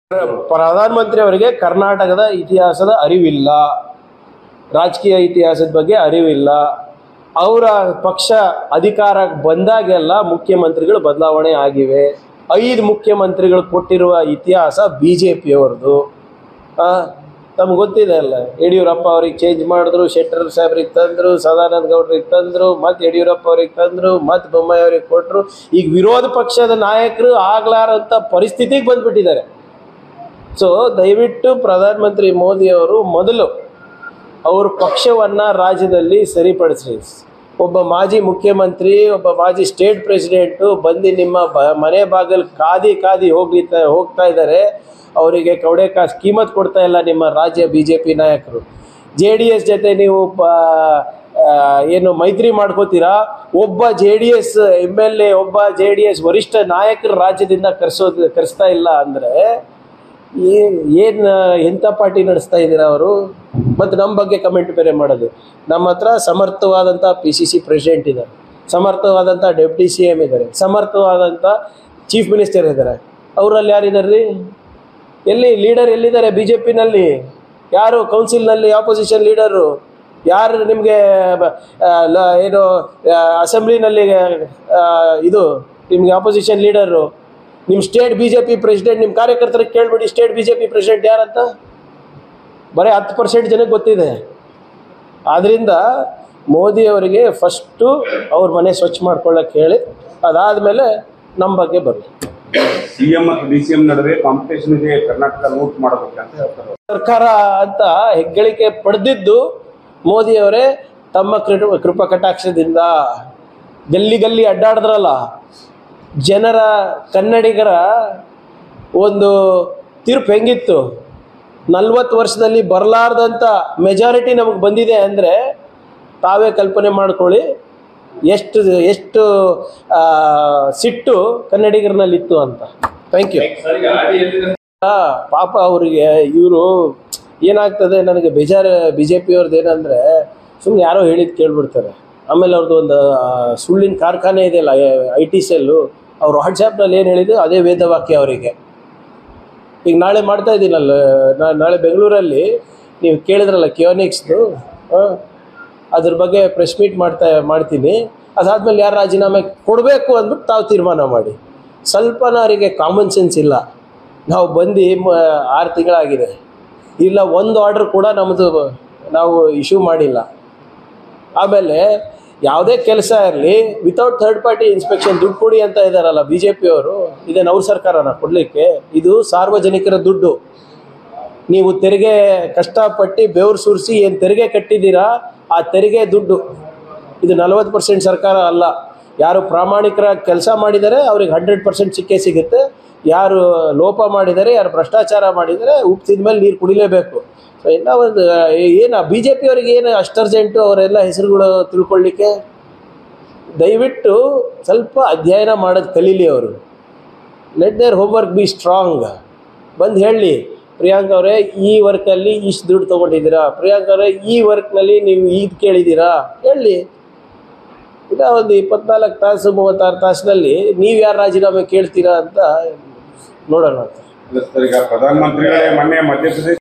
ಪ್ರಧಾನಮಂತ್ರಿ ಅವರಿಗೆ ಕರ್ನಾಟಕದ ಇತಿಹಾಸದ ಅರಿವಿಲ್ಲ ರಾಜಕೀಯ ಇತಿಹಾಸದ ಬಗ್ಗೆ ಅರಿವಿಲ್ಲ ಅವರ ಪಕ್ಷ ಅಧಿಕಾರಕ್ಕೆ ಬಂದಾಗೆಲ್ಲ ಮುಖ್ಯಮಂತ್ರಿಗಳು ಬದಲಾವಣೆ ಆಗಿವೆ ಐದು ಮುಖ್ಯಮಂತ್ರಿಗಳು ಕೊಟ್ಟಿರುವ ಇತಿಹಾಸ ಬಿ ಜೆ ಪಿಯವ್ರದ್ದು ತಮ್ಗೆ ಗೊತ್ತಿದೆ ಅಲ್ಲ ಯಡಿಯೂರಪ್ಪ ಅವ್ರಿಗೆ ಚೇಂಜ್ ಮಾಡಿದ್ರು ಶೆಟ್ಟರ್ ಸಾಹೇಬ್ರಿಗೆ ತಂದರು ಸದಾನಂದ ಗೌಡ್ರಿಗೆ ತಂದರು ಮತ್ತು ಯಡಿಯೂರಪ್ಪ ಅವ್ರಿಗೆ ತಂದರು ಮತ್ತು ಬೊಮ್ಮಾಯಿ ಅವ್ರಿಗೆ ಕೊಟ್ಟರು ಈಗ ವಿರೋಧ ಪಕ್ಷದ ನಾಯಕರು ಆಗ್ಲಾರಂಥ ಪರಿಸ್ಥಿತಿಗೆ ಬಂದ್ಬಿಟ್ಟಿದ್ದಾರೆ ಸೊ ದಯವಿಟ್ಟು ಪ್ರಧಾನಮಂತ್ರಿ ಮೋದಿ ಅವರು ಮೊದಲು ಅವ್ರ ಪಕ್ಷವನ್ನು ರಾಜ್ಯದಲ್ಲಿ ಸರಿಪಡಿಸ್ರಿ ಒಬ್ಬ ಮಾಜಿ ಮುಖ್ಯಮಂತ್ರಿ ಒಬ್ಬ ಮಾಜಿ ಸ್ಟೇಟ್ ಪ್ರೆಸಿಡೆಂಟು ಬಂದು ನಿಮ್ಮ ಬ ಮನೆ ಬಾಗಿಲು ಕಾದಿ ಕಾದಿ ಹೋಗ್ಲಿತ್ತ ಹೋಗ್ತಾ ಇದ್ದಾರೆ ಅವರಿಗೆ ಕವಡೆ ಕಾಸು ಕೀಮತ್ ಕೊಡ್ತಾ ಇಲ್ಲ ನಿಮ್ಮ ರಾಜ್ಯ ಬಿ ಜೆ ಪಿ ನಾಯಕರು ಜೆ ಡಿ ಎಸ್ ಜೊತೆ ನೀವು ಪ ಆ, ಏನು ಮೈತ್ರಿ ಮಾಡ್ಕೋತೀರಾ ಒಬ್ಬ J D S M L A ಒಬ್ಬ ಜೆ ಡಿ ಎಸ್ ವರಿಷ್ಠ ನಾಯಕರು ರಾಜ್ಯದಿಂದ ಕರೆಸೋದು ಕರೆಸ್ತಾ ಇಲ್ಲ ಅಂದರೆ ಏನು ಎಂಥ ಪಾರ್ಟಿ ನಡೆಸ್ತಾ ಇದ್ದೀರಾ ಅವರು ಮತ್ತು ನಮ್ಮ ಬಗ್ಗೆ ಕಮೆಂಟ್ ಬೇರೆ ಮಾಡೋದು ನಮ್ಮ ಹತ್ರ ಸಮರ್ಥವಾದಂಥ ಪಿ ಸಿ ಸಿ ಪ್ರೆಸಿಡೆಂಟ್ ಇದ್ದಾರೆ ಸಮರ್ಥವಾದಂಥ ಡೆಪ್ಟಿ ಸಿ ಎಮ್ ಇದ್ದಾರೆ ಸಮರ್ಥವಾದಂಥ ಚೀಫ್ ಮಿನಿಸ್ಟರ್ ಇದ್ದಾರೆ ಅವರಲ್ಲಿ ಯಾರಿದ್ದಾರೆ ರೀ ಎಲ್ಲಿ ಲೀಡರ್ ಎಲ್ಲಿದ್ದಾರೆ ಬಿ ಜೆ ಪಿನಲ್ಲಿ ಯಾರು ಕೌನ್ಸಿಲ್ನಲ್ಲಿ ಆಪೋಸಿಷನ್ ಲೀಡರು ಯಾರು ನಿಮಗೆ ಏನು ಅಸೆಂಬ್ಲಿನಲ್ಲಿ ಇದು ನಿಮಗೆ ಆಪೋಸಿಷನ್ ಲೀಡರು ನಿಮ್ಮ state B J P president ನಿಮ್ಮ ಕಾರ್ಯಕರ್ತರಿಗೆ ಕೇಳ್ಬಿಡಿ state B J P president ಯಾರಂತ ಬರೀ ಹತ್ತು ಪರ್ಸೆಂಟ್ ಜನಕ್ಕೆ ಗೊತ್ತಿದೆ ಆದ್ದರಿಂದ ಮೋದಿ ಅವರಿಗೆ ಫಸ್ಟು ಅವ್ರ ಮನೆ ಸ್ವಚ್ಛ ಮಾಡ್ಕೊಳ್ಳೋಕೆ ಹೇಳಿ ಅದಾದಮೇಲೆ ನಮ್ಮ ಬಗ್ಗೆ ಬರಲಿ ಸಿಎಂ ಮತ್ತು ಡಿ ಸಿ ಎಂ ನಡುವೆ ಕಾಂಪಿಟೇಷನ್ ಇದೆ ಕರ್ನಾಟಕ ಲೂಟ್ ಮಾಡಬೇಕಂತ ಹೇಳ್ತಾರೆ ಸರ್ಕಾರ ಅಂತ ಹೆಗ್ಗಳಿಕೆ ಪಡೆದಿದ್ದು ಮೋದಿಯವರೇ ತಮ್ಮ ಕೃ ಕೃಪಾ ಕಟಾಕ್ಷದಿಂದ ಗಲ್ಲಿ ಗಲ್ಲಿ ಅಡ್ಡಾಡಿದ್ರಲ್ಲ ಜನರ ಕನ್ನಡಿಗರ ಒಂದು ತೀರ್ಪು ಹೆಂಗಿತ್ತು ನಲ್ವತ್ತು ವರ್ಷದಲ್ಲಿ ಬರಲಾರ್ದಂಥ ಮೆಜಾರಿಟಿ ನಮಗೆ ಬಂದಿದೆ ಅಂದರೆ ತಾವೇ ಕಲ್ಪನೆ ಮಾಡ್ಕೊಳ್ಳಿ ಎಷ್ಟು ಎಷ್ಟು ಆ, ಸಿಟ್ಟು ಕನ್ನಡಿಗರನಲ್ಲಿತ್ತು ಅಂತ ಥ್ಯಾಂಕ್ ಯು ಆ, ಪಾಪ ಅವರಿಗೆ ಇವರು ಏನಾಗ್ತದೆ ನನಗೆ ಬೇಜಾರು ಬಿ ಜೆ ಪಿಯವ್ರದ್ದು ಏನಂದರೆ ಸುಮ್ಮನೆ ಯಾರೋ ಹೇಳಿದ್ದು ಕೇಳ್ಬಿಡ್ತಾರೆ ಆಮೇಲೆ ಅವ್ರದ್ದು ಒಂದು ಆ, ಸುಳ್ಳಿನ ಕಾರ್ಖಾನೆ ಇದೆಯಲ್ಲ ಐ ಟಿ ಸೆಲ್ಲು ಅವ್ರು ವಾಟ್ಸಾಪ್ನಲ್ಲಿ ಏನು ಹೇಳಿದ್ರು ಅದೇ ವೇದವಾಕ್ಯ ಅವರಿಗೆ ಈಗ ನಾಳೆ ಮಾಡ್ತಾ ಇದ್ದೀನಲ್ಲ ನಾ- ನಾಳೆ ಬೆಂಗಳೂರಲ್ಲಿ ನೀವು ಕೇಳಿದ್ರಲ್ಲ ಕಿಯೋನಿಕ್ಸ್ದು ಅದ್ರ ಬಗ್ಗೆ ಪ್ರೆಸ್ ಮೀಟ್ ಮಾಡ್ತಾ ಮಾಡ್ತೀನಿ ಅದಾದ್ಮೇಲೆ ಯಾರು ರಾಜೀನಾಮೆ ಕೊಡಬೇಕು ಅಂದ್ಬಿಟ್ಟು ತಾವು ತೀರ್ಮಾನ ಮಾಡಿ ಸ್ವಲ್ಪನ ಅವರಿಗೆ ಕಾಮನ್ ಸೆನ್ಸ್ ಇಲ್ಲ ನಾವು ಬಂದು ಮ ಆರು ತಿಂಗಳಾಗಿದೆ ಇಲ್ಲ ಒಂದು ಆರ್ಡ್ರ್ ಕೂಡ ನಮ್ಮದು ನಾವು ಇಶ್ಯೂ ಮಾಡಿಲ್ಲ ಆಮೇಲೆ ಯಾವುದೇ ಕೆಲಸ ಇರಲಿ ವಿತೌಟ್ ಥರ್ಡ್ ಪಾರ್ಟಿ ಇನ್ಸ್ಪೆಕ್ಷನ್ ದುಡ್ಡು ಕೊಡಿ ಅಂತ ಇದ್ದಾರಲ್ಲ ಬಿ ಜೆ ಪಿಯವರು ಇದೇನು ಅವ್ರ ಸರ್ಕಾರನ ಕೊಡಲಿಕ್ಕೆ ಇದು ಸಾರ್ವಜನಿಕರ ದುಡ್ಡು ನೀವು ತೆರಿಗೆ ಕಷ್ಟಪಟ್ಟು ಬೆವರು ಸುರಿಸಿ ಏನು ತೆರಿಗೆ ಕಟ್ಟಿದ್ದೀರಾ ಆ ತೆರಿಗೆ ದುಡ್ಡು ಇದು ನಲವತ್ತು ಪರ್ಸೆಂಟ್ ಸರ್ಕಾರ ಅಲ್ಲ ಯಾರು ಪ್ರಾಮಾಣಿಕರಾಗಿ ಕೆಲಸ ಮಾಡಿದ್ದಾರೆ ಅವ್ರಿಗೆ ಹಂಡ್ರೆಡ್ ಪರ್ಸೆಂಟ್ ಸಿಕ್ಕೇ ಸಿಗುತ್ತೆ ಯಾರು ಲೋಪ ಮಾಡಿದ್ದಾರೆ ಯಾರು ಭ್ರಷ್ಟಾಚಾರ ಮಾಡಿದ್ದಾರೆ ಉಪ್ಪು ತಿಂದ್ಮೇಲೆ ನೀರು ಕುಡಿಲೇಬೇಕು ಸೊ ಎಲ್ಲ ಒಂದು ಏನು ಬಿ ಜೆ ಪಿಯವರಿಗೆ ಏನು ಅಷ್ಟು ಅರ್ಜೆಂಟು ಅವರೆಲ್ಲ ಹೆಸರುಗಳು ತಿಳ್ಕೊಳ್ಳಿಕ್ಕೆ ದಯವಿಟ್ಟು ಸ್ವಲ್ಪ ಅಧ್ಯಯನ ಮಾಡೋದು ಕಲೀಲಿ ಅವರು let their homework be strong ಬಂದು ಹೇಳಿ ಪ್ರಿಯಾಂಕ್ ಅವರೇ ಈ ವರ್ಕಲ್ಲಿ ಇಷ್ಟು ದುಡ್ಡು ತೊಗೊಂಡಿದ್ದೀರಾ ಪ್ರಿಯಾಂಕ್ ಅವರೇ ಈ ವರ್ಕ್ನಲ್ಲಿ ನೀವು ಇದು ಕೇಳಿದ್ದೀರಾ ಹೇಳಿ ಇಲ್ಲ ಒಂದು ಇಪ್ಪತ್ನಾಲ್ಕು ತಾಸು ಮೂವತ್ತಾರು ತಾಸಿನಲ್ಲಿ ನೀವು ಯಾರು ರಾಜೀನಾಮೆ ಕೇಳ್ತೀರಾ ಅಂತ ನೋಡೋಣ ಅಂತ ಈಗ ಪ್ರಧಾನಮಂತ್ರಿಗಳೇ ಮೊನ್ನೆ ಮಧ್ಯಪ್ರದೇಶ